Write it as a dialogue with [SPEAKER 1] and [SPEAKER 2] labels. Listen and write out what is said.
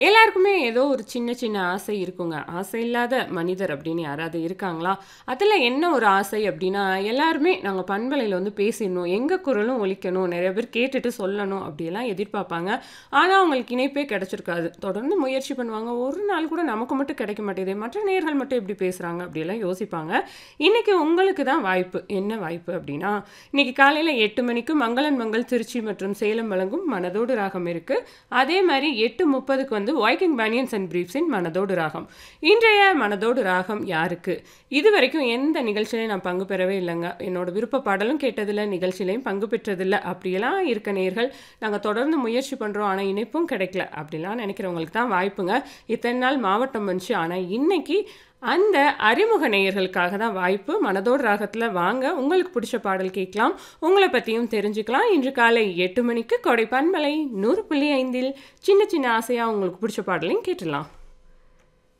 [SPEAKER 1] எல்லாருக்குமே ஏதோ ஒரு சின்ன சின்ன ஆசை இருக்குங்க. ஆசை இல்லாத மனிதர் அப்படின்னு யாராவது இருக்காங்களா? அதில என்ன ஒரு ஆசை அப்படின்னா, எல்லாருமே நாங்க பண்பலையில வந்து பேசிடணும். எங்க குரலும் ஒலிக்கணும். நெறைய பேர் கேட்டுட்டு சொல்லணும் அப்படியெல்லாம் எதிர்பார்ப்பாங்க. ஆனா, அவங்களுக்கு இணைப்பே கிடைச்சிருக்காது. தொடர்ந்து முயற்சி பண்ணுவாங்க. ஒரு நாள் கூட நமக்கு மட்டும் கிடைக்க மாட்டேங்குதே. மற்ற நேயர்கள் மட்டும் எப்படி பேசுறாங்க அப்படியெல்லாம் யோசிப்பாங்க. இன்னைக்கு உங்களுக்கு தான் வாய்ப்பு. என்ன வாய்ப்பு அப்படின்னா, இன்னைக்கு காலையில 8 மணிக்கு மங்களன் மங்கள் திருச்சி மற்றும் சேலம் வழங்கும் மனதோடு ராகம் இருக்கு. அதே மாரி 8:30க்கு வந்து வைக்கிங் பனியன்ஸ் அண்ட் பிரீஃப்ஸின் மனதோடு ராகம். இன்றைய மனதோடு ராகம் யாருக்கு? இதுவரைக்கும் எந்த நிகழ்ச்சியிலயும் நான் பங்கு பெறவே இல்லங்க. என்னோட விருப்ப பாடலும் கேட்டதில்ல, நிகழ்ச்சியிலயும் பங்கு பெற்றதில்ல. அப்படியெல்லாம் இருக்க நேயர்கள், நாங்க தொடர்ந்து முயற்சி பண்றோம். ஆனா, இணைப்பும் கிடைக்கல. அப்படிலாம் நினைக்கிறவங்களுக்கு தான் வாய்ப்புங்க. இத்தன நாள் மாவட்டம் வந்துச்சு. ஆனா, இன்னைக்கு அந்த அறிமுக நேயர்களுக்காக தான் வாய்ப்பு. மனதோடு ராகத்தில வாங்க. உங்களுக்கு பிடிச்ச பாடல் கேட்கலாம். உங்கள பத்தியும் தெரிஞ்சுக்கலாம். இன்று காலை 8 மணிக்கு கொடை பண்பலை 100.5ல் சின்ன சின்ன ஆசையா உங்களுக்கு பிடிச்ச பாடலையும் கேட்டுடலாம்.